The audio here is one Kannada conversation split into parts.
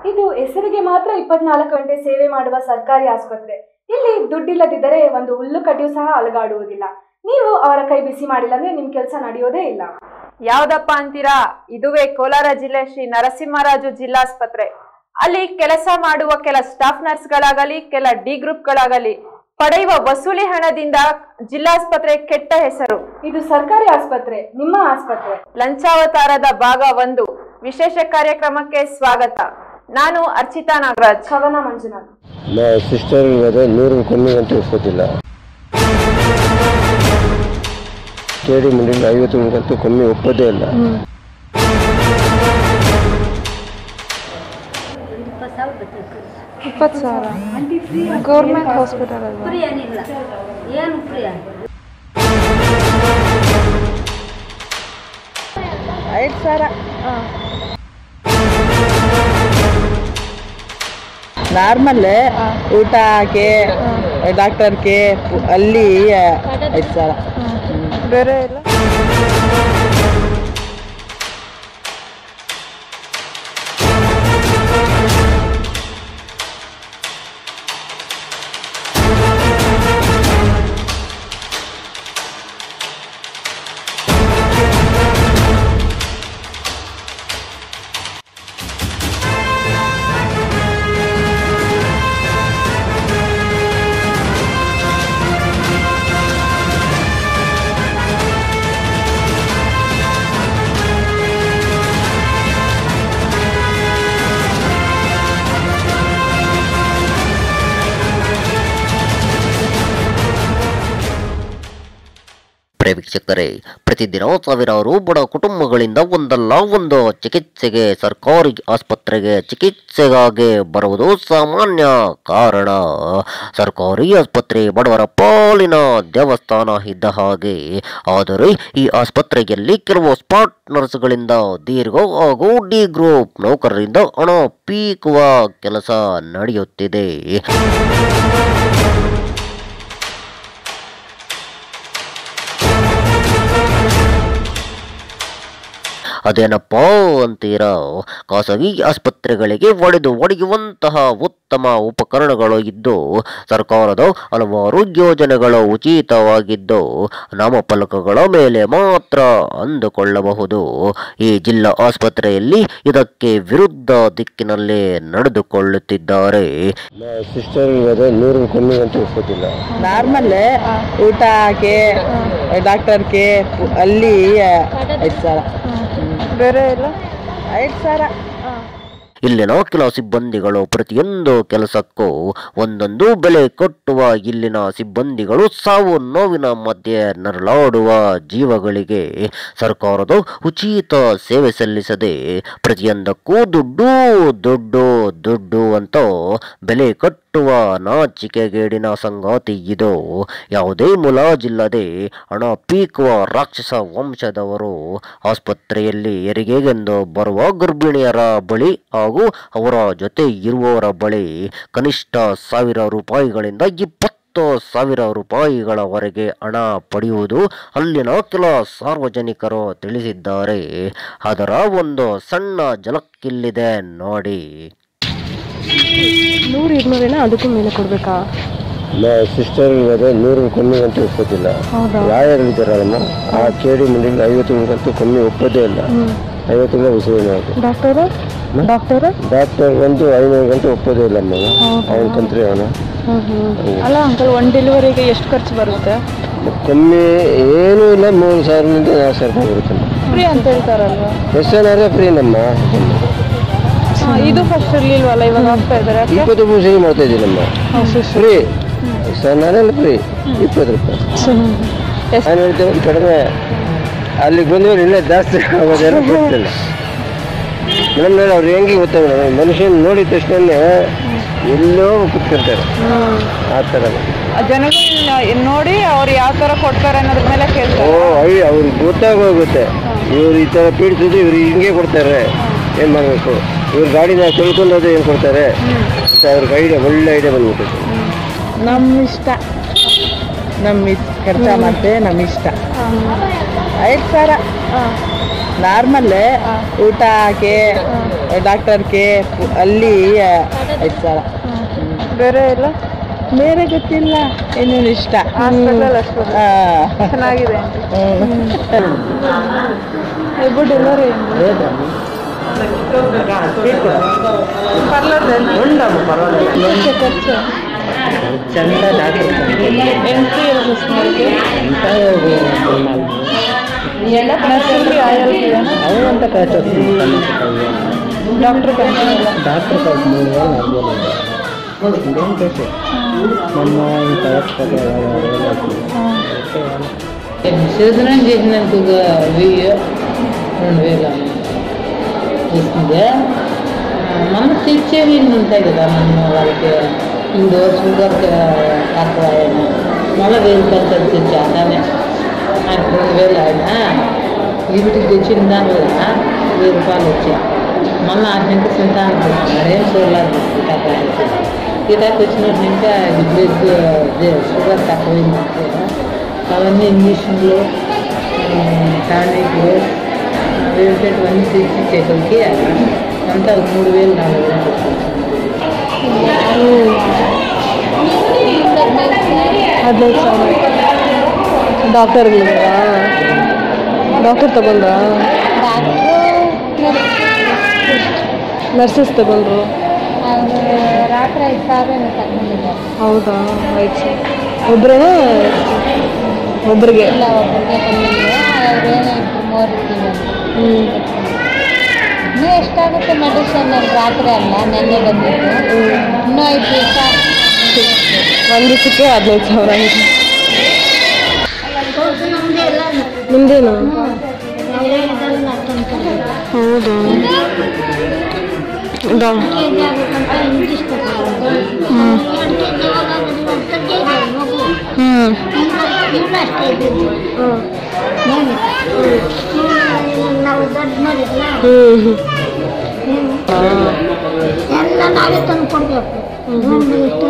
ಇದು ಹೆಸರಿಗೆ ಮಾತ್ರ ಇಪ್ಪತ್ನಾಲ್ಕು ಗಂಟೆ ಸೇವೆ ಮಾಡುವ ಸರ್ಕಾರಿ ಆಸ್ಪತ್ರೆ ಇಲ್ಲಿ ದುಡ್ಡಿಲ್ಲದಿದ್ದರೆ ಒಂದು ಹುಲ್ಲು ಕಡ್ಡಿಯೂ ಸಹ ಅಲಗಾಡುವುದಿಲ್ಲ ನೀವು ಅವರ ಕೈ ಬಿಸಿ ಮಾಡಿಲ್ಲ ಅಂದ್ರೆ ನಿಮ್ ಕೆಲಸ ನಡೆಯೋದೇ ಇಲ್ಲ ಯಾವ್ದಪ್ಪ ಅಂತೀರಾ ಇದುವೇ ಕೋಲಾರ ಜಿಲ್ಲೆ ಶ್ರೀ ನರಸಿಂಹರಾಜು ಜಿಲ್ಲಾಸ್ಪತ್ರೆ ಅಲ್ಲಿ ಕೆಲಸ ಮಾಡುವ ಕೆಲ ಸ್ಟಾಫ್ ನರ್ಸ್ಗಳಾಗಲಿ ಕೆಲ ಡಿ ಗ್ರೂಪ್ಗಳಾಗಲಿ ಪಡೆಯುವ ವಸೂಲಿ ಹಣದಿಂದ ಜಿಲ್ಲಾಸ್ಪತ್ರೆ ಕೆಟ್ಟ ಹೆಸರು ಇದು ಸರ್ಕಾರಿ ಆಸ್ಪತ್ರೆ ನಿಮ್ಮ ಆಸ್ಪತ್ರೆ ಲಂಚಾವತಾರದ ಭಾಗ ಒಂದು ವಿಶೇಷ ಕಾರ್ಯಕ್ರಮಕ್ಕೆ ಸ್ವಾಗತ ನಾನು ಅರ್ಚಿತಾ ನಾಗರಾಜ್ ಕವನ ಮಂಜುನಾಥ್ మా సిస్టర్ అదే నూరు కొన్ని ಗಂಟೆ ಒಪ್ಪೋದಿಲ್ಲ ಕೇಳಿ ಮುಂಡಿಗೆ ಐವತ್ತು ಗಂಟೆ ಕಮ್ಮಿ ಒಪ್ಪೋದೇ ಇಲ್ಲ ಇಪ್ಪತ್ತು ಸಾವಿರ ಗೌರ್ಮೆಂಟ್ ಹಾಸ್ಪಿಟಲ್ ಅಲ್ವಾ ಫ್ರೀ ಏನಿಲ್ಲ ಏನು ಫ್ರೀ ಐದು ಸಾವಿರ ನಾರ್ಮಲ್ ಊಟ ಹಾಕಿ ಡಾಕ್ಟರ್ಗೆ ಅಲ್ಲಿ ಐದು ಸಾವಿರ ಬೇರೆ ಇಲ್ಲ ಪ್ರಿಯ ವೀಕ್ಷಕರೇ ಪ್ರತಿದಿನ ಸಾವಿರಾರು ಬಡ ಕುಟುಂಬಗಳಿಂದ ಒಂದಲ್ಲ ಒಂದು ಚಿಕಿತ್ಸೆಗೆ ಸರ್ಕಾರಿ ಆಸ್ಪತ್ರೆಗೆ ಚಿಕಿತ್ಸೆಗಾಗಿ ಬರುವುದು ಸಾಮಾನ್ಯ ಕಾರಣ ಸರ್ಕಾರಿ ಆಸ್ಪತ್ರೆ ಬಡವರ ಪಾಲಿನ ದೇವಸ್ಥಾನ ಇದ್ದ ಹಾಗೆ ಆದರೆ ಈ ಆಸ್ಪತ್ರೆಯಲ್ಲಿ ಕೆಲವು ಸ್ಪಾಟ್ ನರ್ಸ್ಗಳಿಂದ ದೀರ್ಘ ಹಾಗೂ ಡಿ ಗ್ರೂಪ್ ನೌಕರರಿಂದ ಹಣ ಪೀಕುವ ಕೆಲಸ ನಡೆಯುತ್ತಿದೆ ಅದೇನಪ್ಪ ಅಂತೀರಾ ಖಾಸಗಿ ಆಸ್ಪತ್ರೆಗಳಿಗೆ ಒಡೆದು ಒಡೆಯುವಂತಹ ಉತ್ತಮ ಉಪಕರಣಗಳು ಇದ್ದು ಸರ್ಕಾರದ ಹಲವಾರು ಯೋಜನೆಗಳು ಉಚಿತವಾಗಿದ್ದು ನಾಮಫಲಕಗಳ ಮೇಲೆ ಮಾತ್ರ ಅಂದುಕೊಳ್ಳಬಹುದು ಈ ಜಿಲ್ಲಾ ಆಸ್ಪತ್ರೆಯಲ್ಲಿ ಇದಕ್ಕೆ ವಿರುದ್ಧ ದಿಕ್ಕಿನಲ್ಲಿ ನಡೆದುಕೊಳ್ಳುತ್ತಿದ್ದಾರೆ మా సిస్టర్ అదే నూరు కొన్ని ಗಂಟೆ ಒಪ್ಪೋದಿಲ್ಲ ನಾರ್ಮಲ್ ಊಟ ಹಾಕಿ ಡಾಕ್ಟರ್ಗೆ ಅಲ್ಲಿ ಐದು ಸಾವಿರ ಬೇರೆ ಇಲ್ಲ ಐದು ಸಾವಿರ ಇಲ್ಲಿನ ಕೆಲ ಸಿಬ್ಬಂದಿಗಳು ಪ್ರತಿಯೊಂದು ಕೆಲಸಕ್ಕೂ ಒಂದೊಂದು ಬೆಲೆ ಕೊಟ್ಟುವ ಇಲ್ಲಿನ ಸಿಬ್ಬಂದಿಗಳು ಸಾವು ನೋವಿನ ಮಧ್ಯೆ ನರಳಾಡುವ ಜೀವಗಳಿಗೆ ಸರ್ಕಾರದ ಉಚಿತ ಸೇವೆ ಸಲ್ಲಿಸದೆ ಪ್ರತಿಯೊಂದಕ್ಕೂ ದುಡ್ಡು ದುಡ್ಡು ದುಡ್ಡು ಅಂತ ಬೆಲೆ ಕಟ್ಟುವ ನಾಚಿಕೆಗೇಡಿನ ಸಂಗಾತಿ ಇದು ಯಾವುದೇ ಮುಲಾಜಿಲ್ಲದೆ ಹಣ ಪೀಕುವ ರಾಕ್ಷಸ ವಂಶದವರು ಆಸ್ಪತ್ರೆಯಲ್ಲಿ ಹೆರಿಗೆಗೆಂದು ಬರುವ ಗರ್ಭಿಣಿಯರ ಬಳಿ ಹಾಗೂ ಅವರ ಜೊತೆ ಇರುವವರ ಬಳಿ ಕನಿಷ್ಠ ಸಾವಿರ ರೂಪಾಯಿಗಳಿಂದ ಇಪ್ಪತ್ತು ಸಾವಿರ ರೂಪಾಯಿಗಳವರೆಗೆ ಹಣ ಪಡೆಯುವುದು ಅಲ್ಲಿನ ಕೆಲ ಸಾರ್ವಜನಿಕರು ತಿಳಿಸಿದ್ದಾರೆ ಅದರ ಒಂದು ಸಣ್ಣ ಜಲಕ್ಕಿಲ್ಲಿದೆ ನೋಡಿ ನೂರು ಇನ್ನೂರೇನ ಅದಕ್ಕೂ ಮೇಲೆ ಕೊಡ್ಬೇಕಾ మా ಸಿಸ್ಟರ್ ಅದೇ ನೂರು కొన్ని ಗಂಟೆ ಒಪ್ಪೋದಿಲ್ಲ ಲಾಯರ್ ಇದ್ದಾರಲ್ಲಮ್ಮ ಆ ಕೇಳಿ ಮುಂಡಿಗೆ ಐವತ್ತು ಗಂಟೆ ಕಮ್ಮಿ ಒಪ್ಪೋದೇ ಇಲ್ಲ ಐವತ್ತಿಂದ ವಸೂಲಿ ಮಾಡೋದು ಡಾಕ್ಟರ್ ಡಾಕ್ಟರ್ ಡಾಕ್ಟರ್ ಒಂದು ಐನೂರು ಗಂಟೆ ಒಪ್ಪೋದೇ ಇಲ್ಲ ಅಮ್ಮ ಅವನ ಕಂತ್ರಿ ಅವನು ಅಲ್ಲ ಅಂಕಲ್ ಒನ್ ಡೆಲಿವರಿಗೆ ಎಷ್ಟು ಖರ್ಚು ಬರುತ್ತೆ ಕಮ್ಮಿ ಏನೂ ಇಲ್ಲ ಮೂರು ಸಾವಿರದಿಂದ ನಾಲ್ಕು ಸಾವಿರ ರೂಪಾಯಿ ಬರುತ್ತೆ ಫ್ರೀ ಅಂತ ಹೇಳ್ತಾರಲ್ವಾ ಎಸ್ ಎನ್ ಆರ್ ಫ್ರೀ ನಮ್ಮ ಹಾ, ಇದು ಫಸ್ಟ್ ಇರ್ಲಿಲ್ವಲ್ಲ ಇವಾಗ ಆಗ್ತಾ ಇದಾರೆ ಇಪ್ಪತ್ತು ರೂಪಾಯಿ ಸರಿ ಮಾಡ್ತಾ ಇದ್ದೀನಮ್ಮ free S N R L free ಇಪ್ಪತ್ತು ರೂಪಾಯಿ ನಾನು ಹೇಳ್ತೇನೆ ಕಡಿಮೆ ಅಲ್ಲಿಗೆ ಬಂದವರು ಇಲ್ಲೇ ಜಾಸ್ತಿ ಆಗೋದೇನೋ ಗೊತ್ತಿಲ್ಲ ಮೇಡಮ್ ನೋಡಿ ಅವ್ರು ಹೆಂಗೆ ಗೊತ್ತಾ ಮೇಡಮ್ ಮನುಷ್ಯನ ನೋಡಿದ ತಕ್ಷಣ ಎಲ್ಲೋ ಕುತ್ಕೊಳ್ತಾರೆ ಆ ಥರ ಜನಗಳನ್ನ ನೋಡಿ ಅವ್ರು ಯಾವ ತರ ಕೊಡ್ತಾರೆ ಅನ್ನೋದ್ರ ಮೇಲೆ ಓ ಕೇಳ್ತಾರೆ ಅಯ್ಯ ಅವ್ರಿಗೆ ಗೊತ್ತಾಗೋಗುತ್ತೆ ಇವ್ರು ಈ ಥರ ಪೀಡಿಸಿದ್ದು ಇವ್ರು ಹಿಂಗೆ ಕೊಡ್ತಾರೆ ಏನು ಮಾಡಬೇಕು ಇವ್ರ ಗಾಡಿನ ತಿಳ್ಕೊಂಡು ಹೋದ್ರೆ ಏನು ಕೊಡ್ತಾರೆ ಅಂತ ಅವ್ರಿಗೆ ಐಡಿಯಾ ಒಳ್ಳೆ ಐಡಿಯಾ ಬಂದ್ಬಿಟ್ಟು ನಮ್ಮ ಇಷ್ಟ ನಮ್ಮ ಇಷ್ಟ ಖರ್ಚ ಮತ್ತೆ ನಮ್ಮ ಇಷ್ಟ ಐದು ಸಾವಿರ ನಾರ್ಮಲ್ ಊಟ ಹಾಕಿ ಡಾಕ್ಟರ್ಗೆ ಅಲ್ಲಿ ಐದು ಸಾವಿರ ಬೇರೆ ಎಲ್ಲ ಬೇರೆ ಗೊತ್ತಿಲ್ಲ ಇನ್ನೇನು ಇಷ್ಟ ಹಾಸ್ಪಿಟಲ್ ಅಷ್ಟು ಚೆನ್ನಾಗಿದೆ ಇಬ್ಬರು ಡೆಲಿವರಿ ಚಂದ ಡಾಕ್ಟರ್ ಎಂಟ್ರಿ ನರ್ಸಿಂಗ್ ಆಯಲ್ ಅವು ಅಂತ ಕಷ್ಟ ಡಾಕ್ಟರ್ ಕನ್ಸಲ್ಲ ಡಾಕ್ಟರ್ ಕಳ್ಸಿ ಮೂರು ವೇಳೆ ಆಗ್ಬೋದು ಇದೇನು ಕಷ್ಟ ನಮ್ಮ ఈ కరెక్ట్ శోధనం చేసినందుకు వెయ్యి రెండు వేలు ఇస్తుంది మన తెచ్చేవి ఇన్ని ఉంటాయి కదా మన వాళ్ళకి ఇందో షుగర్ తక్కువ అయినా మళ్ళీ వెయ్యి రూపాయలు తెచ్చి అదానే నాకు రెండు వేలు అయినా ఇంటికి తెచ్చిన దానివల్ల వెయ్యి రూపాయలు వచ్చాయి మళ్ళీ ఆ నుంచి సంతానం మరేం చూడలేదు తక్కువ గిటాకి వచ్చినట్టు ఇంకా బ్లడ్ షుగర్ తక్కువైందంటే అవన్నీ ఇంజక్షన్లు టానిక్లు వేసేటివన్నీ తెచ్చి ఇచ్చేసరికి అంతా మూడు వేలు నాలుగు వేలు ಹದಿನೈದು ಸಾವಿರ ಡಾಕ್ಟರ್ಗಳಿಂದ ಡಾಕ್ಟರ್ ತಗೊಂಡ್ರಾ ನರ್ಸಸ್ ತಗೊಂಡ್ರು ರಾತ್ರಿ ಐದು ಸಾವಿರ ತಗೊಂಡಿದ್ದಾರೆ ಹೌದಾ ಆಯ್ತು ಸರ್ ಒಬ್ಬರೇನಾ ಒಬ್ರಿಗೆ ಇಲ್ಲ ಒಬ್ಬರಿಗೆ ಬಂದಿದೆ ಅವ್ರೇನೋ ಇಬ್ಬರು ಮೂರು ಇದ್ದೀವಿ ಹ್ಞೂ ಇನ್ನೂ ಎಷ್ಟಾಗುತ್ತೆ ಮೆಡಿಸಿನ್ ಅಲ್ಲಿ ರಾತ್ರಿ ಅಲ್ಲ ನೆನ್ನೆ ಬಂದಿದ್ದು ಇನ್ನೂ ಐದು ದಿವಸ ಒಂದು ದಿವಸಕ್ಕೆ ಹದಿನೈದು ಸಾವಿರ ಆಗಿದೆ ನಿಮ್ದೇನು ಹೌದಾ ಇದಾ ಹ್ಞೂ ನಾವು ದೊಡ್ಡ ಮಾಡಿದ್ಲ ಹ್ಞೂ ಎಲ್ಲ ನಾವೇ ತಂದು ಕೊಡ್ಬೇಕು ಒಂದು ಇಷ್ಟು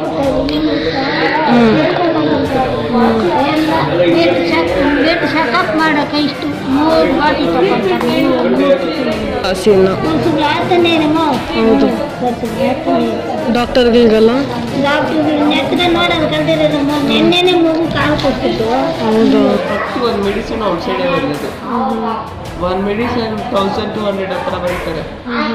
ಎಲ್ಲ ವೇಟ್ ಚೆಕ್ ವೇಟ್ ಚೆಕಪ್ ಮಾಡೋಕೆ ಇಷ್ಟು ಮೂರು ಬಾಟಿ ತಗೊಂತಾರೆ ಹಸಿನ ವರ್ಷದ ಆತನೇ ನಮ್ಮ ಹೌದು ವರ್ಷದ ಆತನೇ ಡಾಕ್ಟರ್ಗಳಿಗೆಲ್ಲ ಡಾಕ್ಟರ್ ನೆಕ್ಕದ ನೋಡೋದು ಕಲ್ತಿರೋದು ನಿನ್ನೆನೆ ಮಗು ಕಾಲು ಕೊಡ್ತಿದ್ದು ಹೌದು ಒಂದು ಮೆಡಿಸಿನ್ ಔಟ್ಸೈಡೇ ಬರ್ತದೆ ಒಂದು ಮೆಡಿಸಿನ್ ತೌಸಂಡ್ ಟು ಹಂಡ್ರೆಡ್ ಹತ್ರ ಬರೀತಾರೆ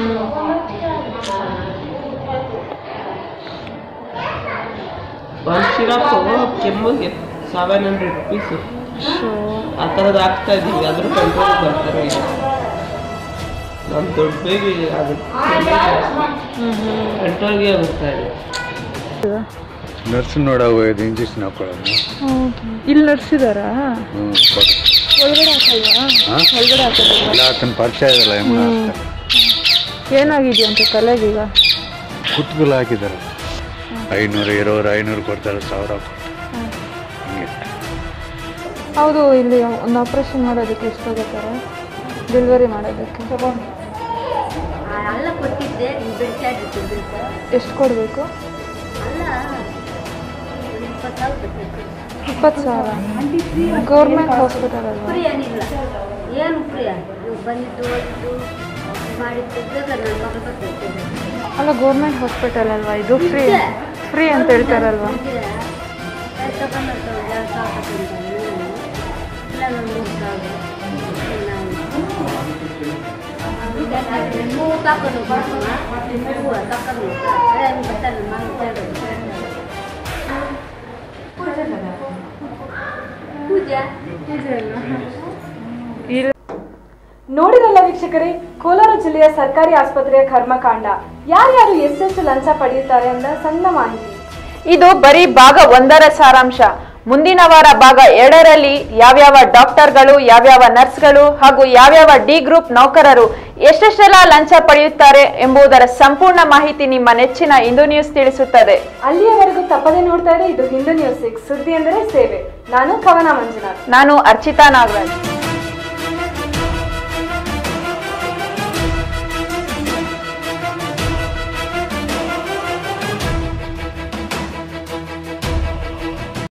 ಒಂದು ಸಿರಪ್ ಕೆಮ್ಮಿಗೆ ಸೆವೆನ್ ಹಂಡ್ರೆಡ್ ರುಪೀಸು ಆ ಥರದ್ದು ಹಾಕ್ತಾ ಇದ್ದೀವಿ ಅದ್ರ ಕಂಟ್ರೋಲ್ ಬರ್ತಾರೆ ಈಗ ನಮ್ಮ ದೊಡ್ಡ ಬೇಬಿ ಅದು ಕಂಟ್ರೋಲ್ಗೆ ಬರ್ತಾ ಇದೆ ನರ್ಸ್ ನೋಡಾಗ ಹೋಗೋದು ಇಂಜೆಕ್ಷನ್ ಹಾಕೊಳ್ಳೋದು ಇಲ್ಲಿ ನಡ್ಸಿದಾರಾ ಹ್ಞೂ ಕೊಡು. ಒಳಗಡೆ ಹಾಕಲ್ವಾ ಹಾ? ಒಳಗಡೆ ಹಾಕೋದಿಲ್ಲ ಎಲ್ಲ ಆತನ ಪರಿಚಯ ಇದಲ್ಲ ಹೆಂಗ ಹಾಕ್ತಾರೆ ಏನಾಗಿದೆಯಂತೆ ತಲೆಗೀಗ ಕುತ್ಗುಲ್ ಹಾಕಿದ್ದಾರೆ ಐನೂರು ಇರೋರು ಐನೂರು ಕೊಡ್ತಾರೆ ಸಾವಿರ ಹಿಂಗೆ ಹೌದು ಇಲ್ಲಿ ಒಂದು ಆಪ್ರೇಷನ್ ಮಾಡೋದಕ್ಕೆ ಎಷ್ಟು ತಗೋತಾರೆ ಡೆಲಿವರಿ ಮಾಡೋದಕ್ಕೆ ಅಲ್ಲ ಕೊಟ್ಟಿದ್ದೆ ನೀವು ಬಿಡ್ಸಾಡಿತ್ತು ಬಿಡ್ಸ ಎಷ್ಟು ಕೊಡಬೇಕು ಅಲ್ಲ ಒಂದು ಇಪ್ಪತ್ತು ಸಾವಿರ ಕೊಟ್ಟಿದ್ದು ಇಪ್ಪತ್ತು ಸಾವಿರ ಗೌರ್ಮೆಂಟ್ ಹಾಸ್ಪಿಟಲ್ ಅಲ್ವಾ ಫ್ರೀ ಏನಿಲ್ಲ ಏನು ಫ್ರೀ ನೀವು ಬಂದಿದ್ದು ಹೋಗಿದ್ದು ಮಾಡಿದ್ದು ನನ್ನ ಮಗಳು ಬರ್ತಿದ್ದೆ ಅಲ್ಲ ಗೌರ್ಮೆಂಟ್ ಹಾಸ್ಪಿಟಲ್ ಅಲ್ವಾ ಇದು ಫ್ರೀ ಫ್ರೀ ಅಂತ ಹೇಳ್ತಾರಲ್ವಾ ಪೂಜಾ ನೋಡಿರಲ್ಲ ವೀಕ್ಷಕರೇ ಕೋಲಾರ ಜಿಲ್ಲೆಯ ಸರ್ಕಾರಿ ಆಸ್ಪತ್ರೆಯ ಕರ್ಮಕಾಂಡ ಯಾರ್ಯಾರು ಎಷ್ಟೆಷ್ಟು ಲಂಚ ಪಡೆಯುತ್ತಾರೆ ಅಂತ ಸಣ್ಣ ಮಾಹಿತಿ ಇದು ಬರೀ ಭಾಗ ಒಂದರ ಸಾರಾಂಶ ಮುಂದಿನ ವಾರ ಭಾಗ ಎರಡರಲ್ಲಿ ಯಾವ್ಯಾವ ಡಾಕ್ಟರ್ಗಳು ಯಾವ್ಯಾವ ನರ್ಸ್ಗಳು ಹಾಗೂ ಯಾವ್ಯಾವ ಡಿ ಗ್ರೂಪ್ ನೌಕರರು ಎಷ್ಟೆಷ್ಟೆಲ್ಲ ಲಂಚ ಪಡೆಯುತ್ತಾರೆ ಎಂಬುದರ ಸಂಪೂರ್ಣ ಮಾಹಿತಿ ನಿಮ್ಮ ನೆಚ್ಚಿನ ಇಂದು ನ್ಯೂಸ್ ತಿಳಿಸುತ್ತದೆ ಅಲ್ಲಿಯವರೆಗೂ ತಪ್ಪದೆ ನೋಡ್ತಾ ಇರಿ ಇದು ಹಿಂದೂ ನ್ಯೂಸ್ ಸಿಕ್ಸ್ ಸುದ್ದಿ ಅಂದರೆ ಸೇವೆ ನಾನು ಕವನ ಮಂಜುನಾಥ್ ನಾನು ಅರ್ಚಿತಾ ನಾಗರಾಜ್